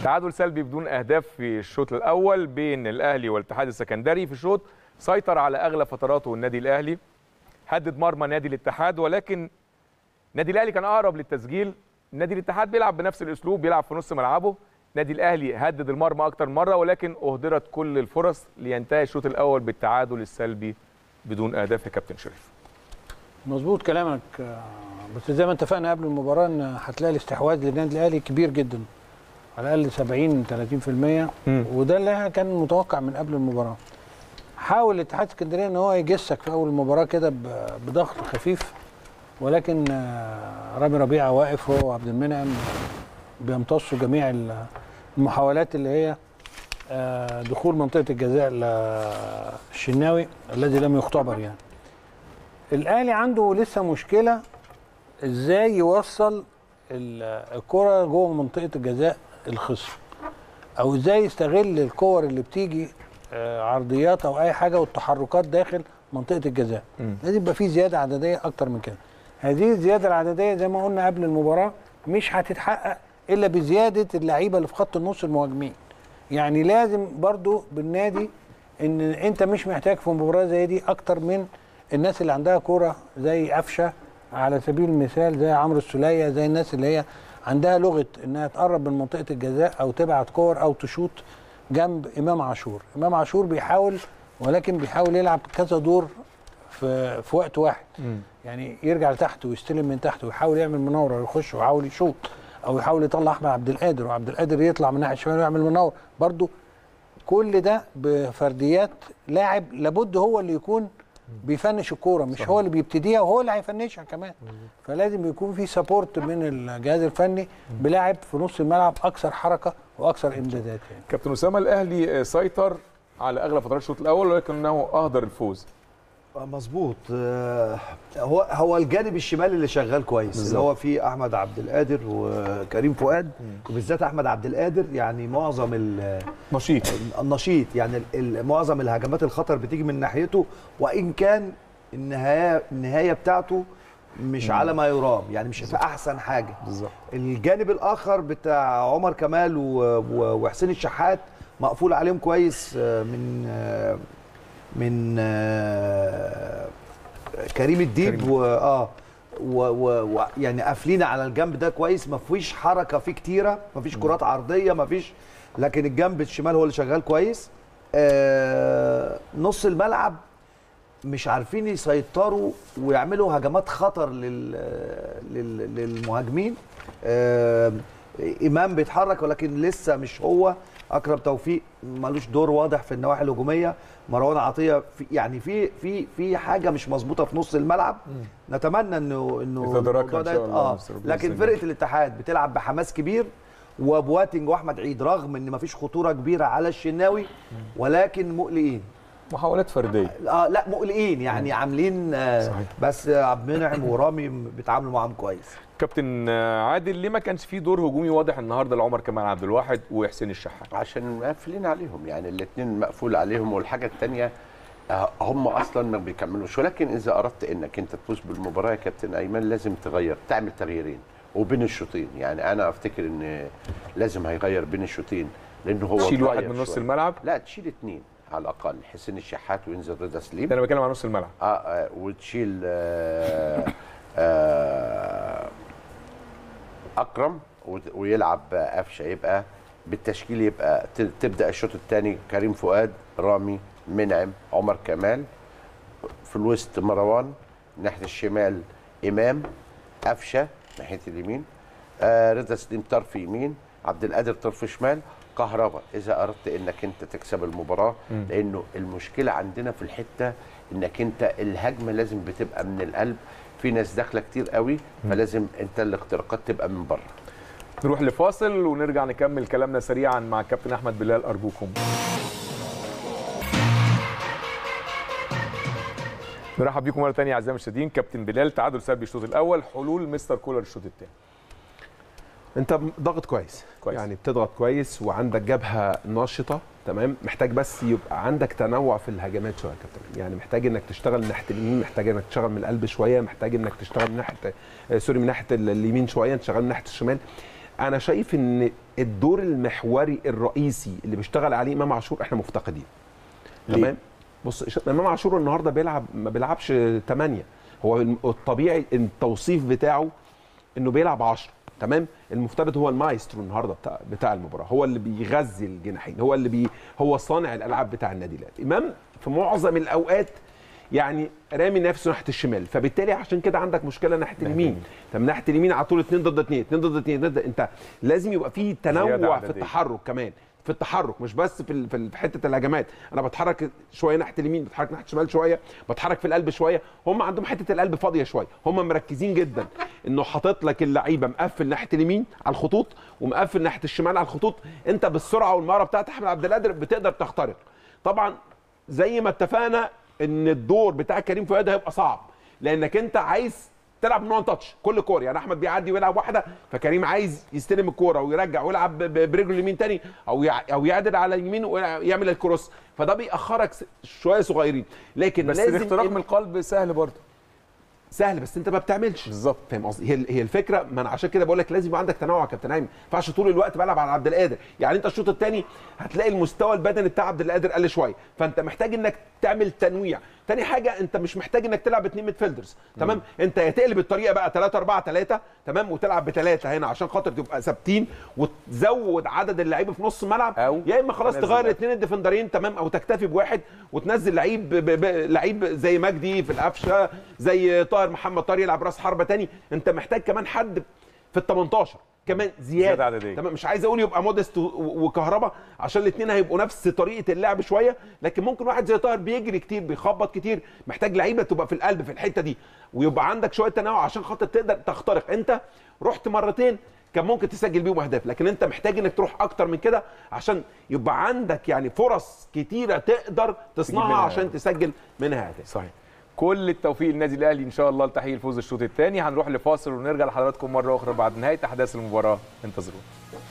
تعادل سلبي بدون اهداف في الشوط الاول بين الاهلي والاتحاد السكندري في شوط سيطر على اغلب فتراته النادي الاهلي هدد مرمى نادي الاتحاد ولكن نادي الاهلي كان اقرب للتسجيل نادي الاتحاد بيلعب بنفس الاسلوب بيلعب في نص ملعبه نادي الاهلي هدد المرمى اكتر مره ولكن اهدرت كل الفرص لينتهي الشوط الاول بالتعادل السلبي بدون اهداف يا كابتن شريف مظبوط كلامك آه، بس زي ما اتفقنا قبل المباراه ان هتلاقي الاستحواذ للنادي الاهلي كبير جدا على الاقل 70 30% مم. وده اللي كان متوقع من قبل المباراه حاول الاتحاد اسكندريه ان هو يجسك في اول المباراه كده ب- بضغط خفيف ولكن آه، رامي ربيعه واقف هو وعبد المنعم بيمتصوا جميع ال- المحاولات اللي هي آه، دخول منطقه الجزاء للشناوي الذي لم يختبر يعني الاهلي عنده لسه مشكله ازاي يوصل ال- الكره جوه منطقه الجزاء الخصم او ازاي يستغل الكور اللي بتيجي آه، عرضيات او اي حاجه والتحركات داخل منطقه الجزاء مم. لازم يبقى في زياده عدديه اكتر من كده هذه الزياده العدديه زي ما قلنا قبل المباراه مش هتتحقق الا بزياده اللعيبه اللي في خط النص المهاجمين يعني لازم برضو بالنادي ان انت مش محتاج في مباراه زي دي اكتر من الناس اللي عندها كوره زي قفشه على سبيل المثال زي عمرو السوليه زي الناس اللي هي عندها لغه انها تقرب من منطقه الجزاء او تبعت كور او تشوط جنب امام عاشور امام عاشور بيحاول ولكن بيحاول يلعب كذا دور في في وقت واحد يعني يرجع لتحت ويستلم من تحت ويحاول يعمل مناوره ويخش ويحاول يشوط او يحاول يطلع احمد عبد القادر وعبد القادر يطلع من ناحيه الشمال ويعمل مناور برضو كل ده بفرديات لاعب لابد هو اللي يكون بيفنش الكوره مش هو اللي بيبتديها وهو اللي هيفنشها كمان فلازم يكون في سبورت من الجهاز الفني بلاعب في نص الملعب اكثر حركه واكثر امدادات يعني كابتن اسامه الاهلي سيطر على اغلب فترات الشوط الاول ولكنه اهدر الفوز آه، مظبوط آه، هو هو الجانب الشمالي اللي شغال كويس اللي هو فيه احمد عبد القادر وكريم فؤاد وبالذات احمد عبد القادر يعني معظم ال- نشيط النشيط يعني ال- ال- معظم الهجمات الخطر بتيجي من ناحيته وان كان النهايه النهايه بتاعته مش على ما يرام يعني مش في احسن حاجه بالظبط الجانب الاخر بتاع عمر كمال و- و- وحسين الشحات مقفول عليهم كويس آه، من آه، من آه، كريم الديب كريم. و اه و و و يعني قافلين على الجنب ده كويس ما فيش حركه فيه كتيره ما فيش كرات عرضيه ما فيش لكن الجنب الشمال هو اللي شغال كويس آه نص الملعب مش عارفين يسيطروا ويعملوا هجمات خطر لل لل للمهاجمين آه امام بيتحرك ولكن لسه مش هو اكرم توفيق ملوش دور واضح في النواحي الهجوميه مروان عطيه في يعني في في في حاجه مش مظبوطه في نص الملعب نتمنى انه انه يتداركها الموضوع إن ده- شاء الله اه مستر بإذن لكن الله. فرقه الاتحاد بتلعب بحماس كبير وبواتنج واحمد عيد رغم ان مفيش خطوره كبيره على الشناوي ولكن مقلقين محاولات فرديه اه لا مقلقين يعني عاملين آه صحيح. بس آه، عبد المنعم ورامي بيتعاملوا معاهم كويس كابتن عادل ليه ما كانش فيه دور هجومي واضح النهارده لعمر كمال عبد الواحد وحسين الشحات عشان مقفلين عليهم يعني الاثنين مقفول عليهم والحاجه الثانيه هم اصلا ما بيكملوش ولكن اذا اردت انك انت تفوز بالمباراه يا كابتن ايمن لازم تغير تعمل تغييرين وبين الشوطين يعني انا افتكر ان لازم هيغير بين الشوطين لانه هو تشيل واحد اتغير من نص شوية. الملعب لا تشيل اثنين على الاقل حسين الشحات وينزل رضا سليم ده انا بتكلم عن نص الملعب اه, آه وتشيل آه آه اكرم وت- ويلعب قفشه يبقى بالتشكيل يبقى ت- تبدا الشوط الثاني كريم فؤاد رامي منعم عمر كمال في الوسط مروان ناحيه الشمال امام قفشه ناحيه اليمين آه رضا سليم طرف يمين عبد القادر طرف شمال كهربا اذا اردت انك انت تكسب المباراه لانه المشكله عندنا في الحته انك انت الهجمه لازم بتبقى من القلب في ناس داخله كتير قوي فلازم انت الاختراقات تبقى من بره نروح لفاصل ونرجع نكمل كلامنا سريعا مع كابتن احمد بلال ارجوكم نرحب بيكم مره ثانيه اعزائي المشاهدين كابتن بلال تعادل سلبي الشوط الاول حلول مستر كولر الشوط الثاني انت ضاغط كويس. كويس. يعني بتضغط كويس وعندك جبهه نشطه تمام محتاج بس يبقى عندك تنوع في الهجمات شويه يا كابتن يعني محتاج انك تشتغل من ناحيه اليمين محتاج انك تشتغل من القلب شويه محتاج انك تشتغل من ناحيه آه، سوري من ناحيه ال- اليمين شويه تشتغل من ناحيه الشمال انا شايف ان الدور المحوري الرئيسي اللي بيشتغل عليه امام عاشور احنا مفتقدين ليه؟ تمام بص ش- امام عاشور النهارده بيلعب ما بيلعبش 8 هو الم- الطبيعي التوصيف بتاعه انه بيلعب 10 تمام المفترض هو المايسترو النهارده بتاع بتاع المباراه هو اللي بيغذي الجناحين هو اللي بي هو صانع الالعاب بتاع النادي الاهلي امام في معظم الاوقات يعني رامي نفسه ناحيه الشمال فبالتالي عشان كده عندك مشكله ناحيه اليمين طب ناحيه اليمين على طول 2 ضد 2 2 ضد 2 ضد انت لازم يبقى في زيادة تنوع في عددية. التحرك كمان في التحرك مش بس في ال- في ال- في حته الهجمات انا بتحرك شويه ناحيه اليمين بتحرك ناحيه الشمال شويه بتحرك في القلب شويه هم عندهم حته القلب فاضيه شويه هم مركزين جدا انه حاطط لك اللعيبه مقفل ناحيه اليمين على الخطوط ومقفل ناحيه الشمال على الخطوط انت بالسرعه والمهاره بتاعت احمد عبد القادر بتقدر تخترق طبعا زي ما اتفقنا ان الدور بتاع كريم فؤاد هيبقى صعب لانك انت عايز تلعب نون تاتش كل كوره يعني احمد بيعدي ويلعب واحده فكريم عايز يستلم الكوره ويرجع ويلعب ب- ب- برجله اليمين تاني او يع- او يعدل على اليمين ويعمل الكروس فده بيأخرك س- شويه صغيرين لكن بس لازم الاختراق إن- من القلب سهل برضه سهل بس انت ما بتعملش بالظبط. فاهم قصدي هي هي الفكره ما انا عشان كده بقول لك لازم يبقى عندك تنوع يا كابتن ايمن ما ينفعش طول الوقت بلعب على عبد القادر يعني انت الشوط الثاني هتلاقي المستوى البدني بتاع عبد القادر قل شويه فانت محتاج انك تعمل تنويع تاني حاجه انت مش محتاج انك تلعب اثنين ميدفيلدرز تمام انت يا تقلب الطريقه بقى 3 4 3 تمام وتلعب بثلاثه هنا عشان خاطر تبقى ثابتين وتزود عدد اللعيبه في نص الملعب أو يا اما خلاص تنزل تغير لعيب. الاثنين الديفندرين تمام او تكتفي بواحد وتنزل لعيب ب- ب- ب- لعيب زي مجدي في القفشه زي طاهر محمد طاهر يلعب راس حربه تاني انت محتاج كمان حد في ال 18 كمان زيادة زياده عددية. تمام مش عايز اقول يبقى مودست و- و- وكهربا عشان الاثنين هيبقوا نفس طريقه اللعب شويه لكن ممكن واحد زي طاهر بيجري كتير بيخبط كتير محتاج لعيبه تبقى في القلب في الحته دي ويبقى عندك شويه تنوع عشان خاطر تقدر تخترق انت رحت مرتين كان ممكن تسجل بيهم اهداف لكن انت محتاج انك تروح اكتر من كده عشان يبقى عندك يعني فرص كتيره تقدر تصنعها منها عشان أهداف. تسجل منها اهداف صحيح كل التوفيق للنادي الاهلي ان شاء الله لتحقيق الفوز الشوط الثاني هنروح لفاصل ونرجع لحضراتكم مره اخرى بعد نهايه احداث المباراه انتظرونا